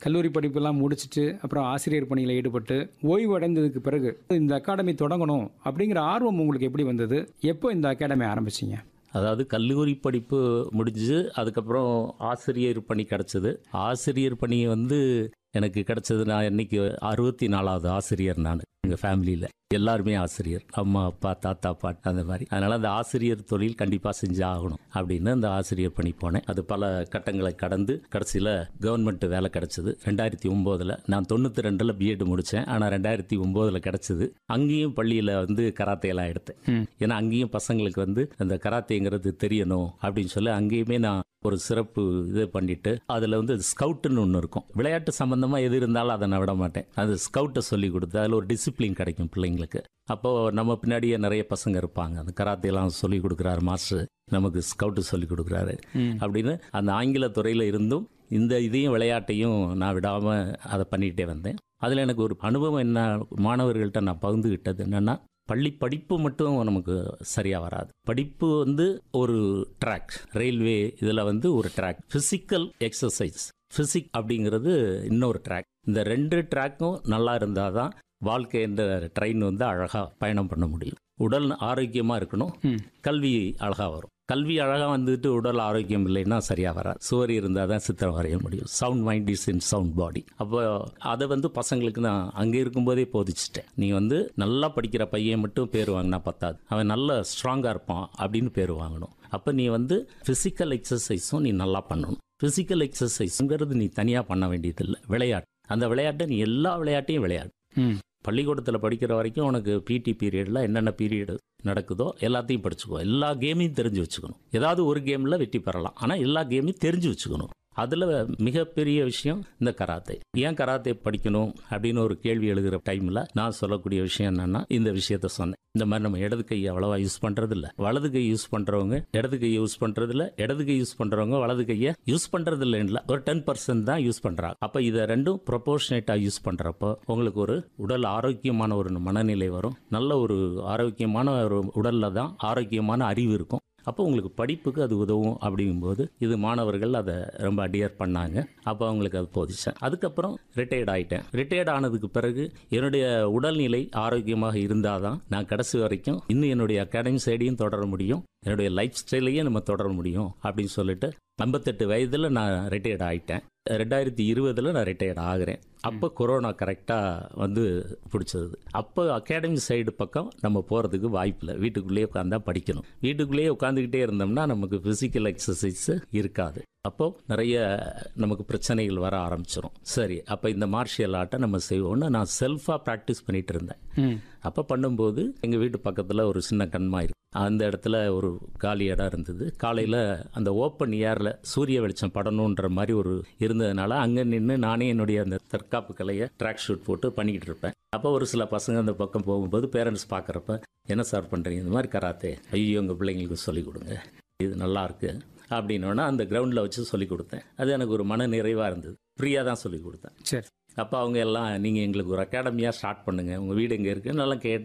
கல்லூரி படிப்பெல்லாம் முடிச்சுட்டு அப்புறம் ஆசிரியர் பணியில் ஈடுபட்டு ஓய்வு அடைந்ததுக்கு பிறகு இந்த அகாடமி தொடங்கணும் அப்படிங்கிற ஆர்வம் உங்களுக்கு எப்படி வந்தது எப்போ இந்த அகாடமி ஆரம்பிச்சீங்க அதாவது கல்லூரி படிப்பு முடிஞ்சு அதுக்கப்புறம் ஆசிரியர் பணி கிடச்சிது ஆசிரியர் பணி வந்து எனக்கு கிடைச்சது நான் இன்னைக்கு அறுபத்தி நாலாவது ஆசிரியர் நான் எங்கள் ஃபேமிலியில் எல்லாருமே ஆசிரியர் அம்மா அப்பா தாத்தா பாட்டு அந்த மாதிரி அதனால் அந்த ஆசிரியர் தொழில் கண்டிப்பாக செஞ்சு ஆகணும் அப்படின்னு அந்த ஆசிரியர் பணி போனேன் அது பல கட்டங்களை கடந்து கடைசியில் கவர்மெண்ட் வேலை கிடைச்சது ரெண்டாயிரத்தி ஒம்போதில் நான் தொண்ணூற்றி ரெண்டில் பிஎட் முடித்தேன் ஆனால் ரெண்டாயிரத்தி ஒம்போதில் கிடைச்சது அங்கேயும் பள்ளியில் வந்து கராத்தையெல்லாம் எடுத்தேன் ம். ஏன்னா அங்கேயும் பசங்களுக்கு வந்து அந்த கராத்தேங்கிறது தெரியணும் அப்படின்னு சொல்லி அங்கேயுமே நான் ஒரு சிறப்பு இது பண்ணிட்டு அதில் வந்து ஸ்கவுட்டுன்னு ஒன்று இருக்கும் விளையாட்டு சம்மந்தமாக எது இருந்தாலும் அதை நான் விட மாட்டேன் அது ஸ்கவுட்டை சொல்லி கொடுத்து அதில் ஒரு டிசிப்ளின் கிடைக்கும் பிள்ளைங்களுக்கு அப்போது நம்ம பின்னாடியே நிறைய பசங்க இருப்பாங்க அந்த கராத்தேலாம் சொல்லி கொடுக்குறாரு மாஸ்டர் நமக்கு ஸ்கவுட்டு சொல்லி கொடுக்குறாரு ம். அப்படின்னு அந்த ஆங்கில துறையில் இருந்தும் இந்த இதையும் விளையாட்டையும் நான் விடாமல் அதை பண்ணிகிட்டே வந்தேன் அதில் எனக்கு ஒரு அனுபவம் என்ன மாணவர்கள்ட்ட நான் பகிர்ந்துக்கிட்டது என்னென்னா பள்ளி படிப்பு மட்டும் நமக்கு சரியாக வராது படிப்பு வந்து ஒரு ட்ராக் ரயில்வே இதில் வந்து ஒரு ட்ராக் ஃபிசிக்கல் எக்ஸசைஸ் ஃபிசிக் அப்படிங்கிறது இன்னொரு ட்ராக் இந்த ரெண்டு ட்ராக்கும் நல்லா இருந்தால் தான் வாழ்க்கை என்ற ட்ரெயின் வந்து அழகாக பயணம் பண்ண முடியும் உடல் ஆரோக்கியமாக இருக்கணும் ம். கல்வி அழகாக வரும் கல்வி அழகாக வந்துட்டு உடல் ஆரோக்கியம் இல்லைன்னா சரியாக வராது சுவர் இருந்தால் தான் சித்திரம் வரைய முடியும் sound mind is in sound body அப்போ அதை வந்து பசங்களுக்கு நான் அங்கே இருக்கும்போதே போதிச்சிட்டேன் நீ வந்து நல்லா படிக்கிற பையன் மட்டும் பேர் வாங்கினா பத்தாது அவன் நல்ல ஸ்ட்ராங்காக இருப்பான் அப்படின்னு பேர் வாங்கணும் அப்போ நீ வந்து ஃபிசிக்கல் எக்ஸசைஸும் நீ நல்லா பண்ணணும் ஃபிசிக்கல் எக்ஸசைஸுங்கிறது நீ தனியாக பண்ண வேண்டியதில்லை விளையாட்டு அந்த விளையாட்டை நீ எல்லா விளையாட்டையும் விளையாடு ம். பள்ளிக்கூடத்தில் படிக்கிற வரைக்கும் உனக்கு பிடி பீரியடில் என்னென்ன பீரியடு நடக்குதோ எல்லாத்தையும் படிச்சுக்கோ எல்லா கேமையும் தெரிஞ்சு வச்சுக்கணும் ஏதாவது ஒரு கேமில் வெற்றி பெறலாம் ஆனால் எல்லா கேமையும் தெரிஞ்சு வச்சுக்கணும் அதில் மிகப்பெரிய விஷயம் இந்த கராத்தே ஏன் கராத்தே படிக்கணும் அப்படின்னு ஒரு கேள்வி எழுதுகிற டைமில் நான் சொல்லக்கூடிய விஷயம் என்னன்னா இந்த விஷயத்த சொன்னேன் இந்த மாதிரி நம்ம இடது கையை அவ்வளவா யூஸ் பண்றது இல்ல வலது கை யூஸ் பண்றவங்க இடது கையை யூஸ் பண்றது இல்ல இடது கை யூஸ் பண்றவங்க வலது கையை யூஸ் பண்றது இல்லைன்னு ஒரு டென் பர்சன்ட் தான் யூஸ் பண்றாங்க அப்ப இதை ரெண்டும் ப்ரொபோர்ஷனேட்டா யூஸ் பண்றப்போ உங்களுக்கு ஒரு உடல் ஆரோக்கியமான ஒரு மனநிலை வரும் நல்ல ஒரு ஆரோக்கியமான ஒரு உடல்ல தான் ஆரோக்கியமான அறிவு இருக்கும் அப்போ உங்களுக்கு படிப்புக்கு அது உதவும் அப்படிங்கும்போது இது மாணவர்கள் அதை ரொம்ப அடியர் பண்ணாங்க அப்போ அவங்களுக்கு அது போதிச்சேன் அதுக்கப்புறம் ரிட்டையர்ட் ஆயிட்டேன் ரிட்டையர்ட் ஆனதுக்கு பிறகு என்னுடைய உடல்நிலை ஆரோக்கியமாக இருந்தால் தான் நான் கடைசி வரைக்கும் இன்னும் என்னுடைய அகாடமி சைடையும் தொடர முடியும் என்னுடைய லைஃப் ஸ்டைலையும் நம்ம தொடர முடியும் அப்படின்னு சொல்லிட்டு ஐம்பத்தெட்டு வயதில் நான் ரிட்டையர்ட் ஆயிட்டேன் ரெண்டாயிரத்தி இருபதில் நான் ரிட்டையர்ட் ஆகிறேன் அப்போ கொரோனா கரெக்டாக வந்து பிடிச்சது அப்போ அகாடமி சைடு பக்கம் நம்ம போகிறதுக்கு வாய்ப்பில்லை வீட்டுக்குள்ளேயே உட்காந்தா படிக்கணும் வீட்டுக்குள்ளேயே உட்காந்துக்கிட்டே இருந்தோம்னா நமக்கு ஃபிசிக்கல் எக்ஸசைஸ் இருக்காது அப்போ நிறைய நமக்கு பிரச்சனைகள் வர ஆரம்பிச்சிடும் சரி அப்போ இந்த மார்ஷியல் ஆர்ட்டை நம்ம செய்வோம்னு நான் செல்ஃபாக ப்ராக்டிஸ் பண்ணிட்டு இருந்தேன் ம். அப்போ பண்ணும்போது எங்கள் வீட்டு பக்கத்தில் ஒரு சின்ன கண்மா இருக்கு அந்த இடத்துல ஒரு காலி இடம் இருந்தது காலையில் அந்த ஓப்பன் ஏரில் சூரிய வெளிச்சம் படணுன்ற மாதிரி ஒரு இருந்ததுனால அங்கே நின்று நானே என்னுடைய அந்த தற்காப்பு கலையை ட்ராக் ஷூட் போட்டு பண்ணிக்கிட்டு இருப்பேன் அப்போ ஒரு சில பசங்க அந்த பக்கம் போகும்போது பேரண்ட்ஸ் பார்க்குறப்ப என்ன சார் பண்ணுறீங்க இந்த மாதிரி கராத்தே ஐயோ உங்கள் பிள்ளைங்களுக்கு சொல்லிக் கொடுங்க இது நல்லா இருக்கு அப்படின்னோன்னா அந்த கிரவுண்டில் வச்சு சொல்லிக் கொடுத்தேன் அது எனக்கு ஒரு மன நிறைவாக இருந்தது ஃப்ரீயாக தான் சொல்லிக் கொடுத்தேன் சரி அப்போ அவங்க எல்லாம் நீங்கள் எங்களுக்கு ஒரு அகாடமியாக ஸ்டார்ட் பண்ணுங்கள் உங்கள் வீடு எங்கே இருக்குது நல்லா கேட்டு